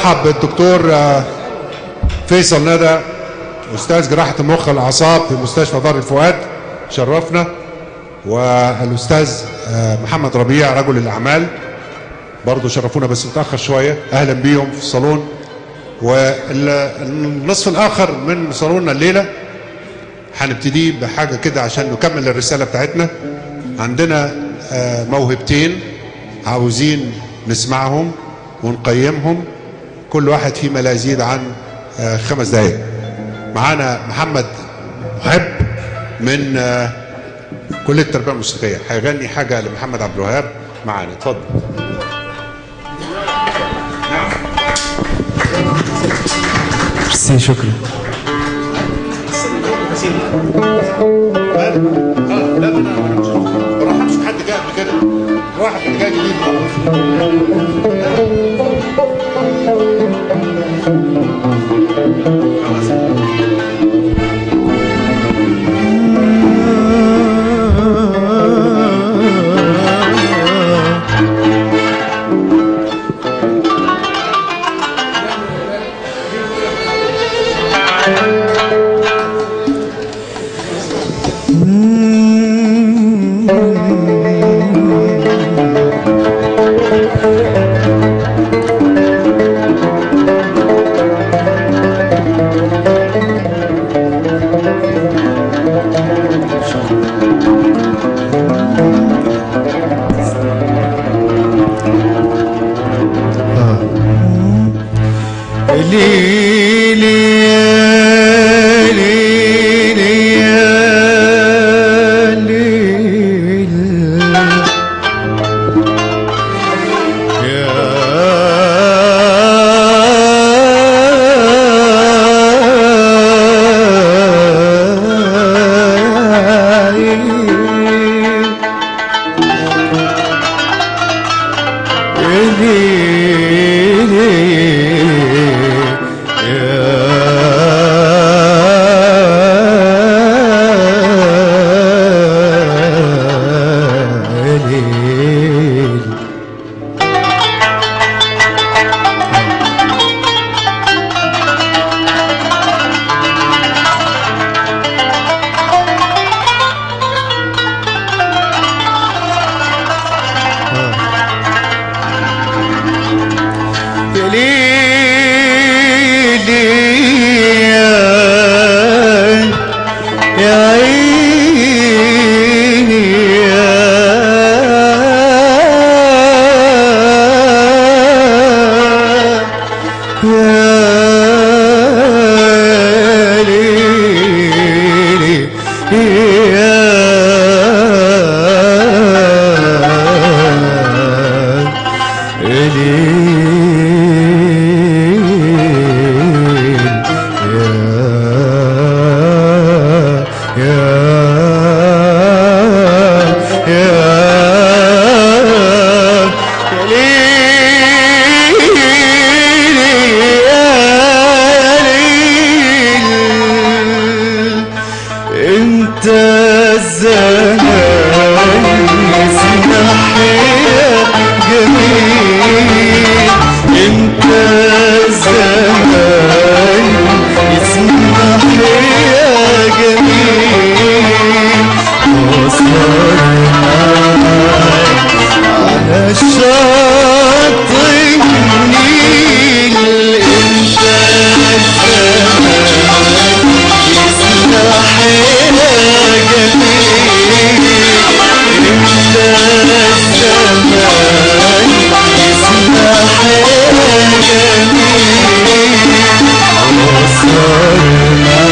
برحب بالدكتور آه، فيصل ندى استاذ جراحه المخ والاعصاب في مستشفى دار الفؤاد شرفنا والاستاذ آه، محمد ربيع رجل الاعمال برضه شرفونا بس متاخر شويه اهلا بيهم في الصالون والنصف الاخر من صالوننا الليله هنبتدي بحاجه كده عشان نكمل الرساله بتاعتنا عندنا آه، موهبتين عاوزين نسمعهم ونقيمهم كل واحد فيما لا يزيد عن آه، خمس دقائق معانا محمد محب من آه، كليه التربيه الموسيقيه هيغني حاجه لمحمد عبد الوهاب معانا اتفضل ميرسي شكرا لا لا ما برحبش بحد جاي قبل كده واحد اللي جاي جديد ليلي يا ليلي يا ليل يا يا عيني يا يا ليلي يا انت الزمان يسمح يا جميل انت الزمان يسمح يا جميل وصل على الشط النيل انت الزمان يسمح يا جميل انت الزمان يسمح يا جميل وصلنا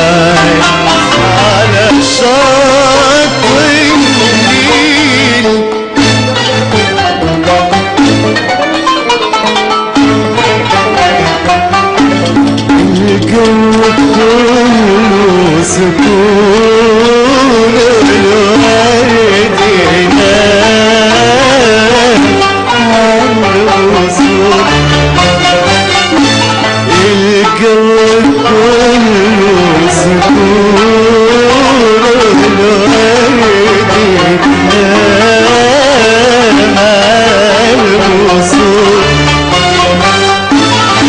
على شط النيل الجو كله سكون الورد ينام على الوصول الجو كله سكون الورد ينام على الوصول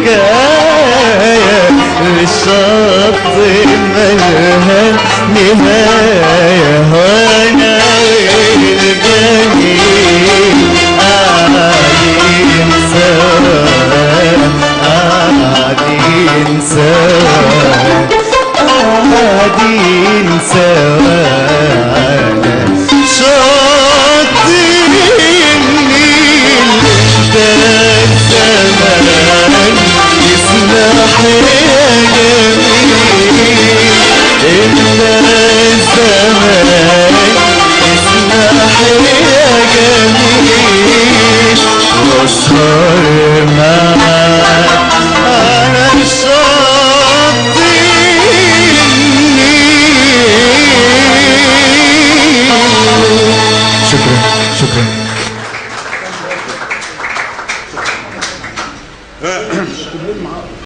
حكاية للشط ملها نهاية وانا والجميل قاعدين سوا قاعدين سوا قاعدين سوا على شط النيل ده الزمان يسمح يا جميل إن الزمان يسمح يا جميل واسهر معاك على شط النيل شكرا شكرا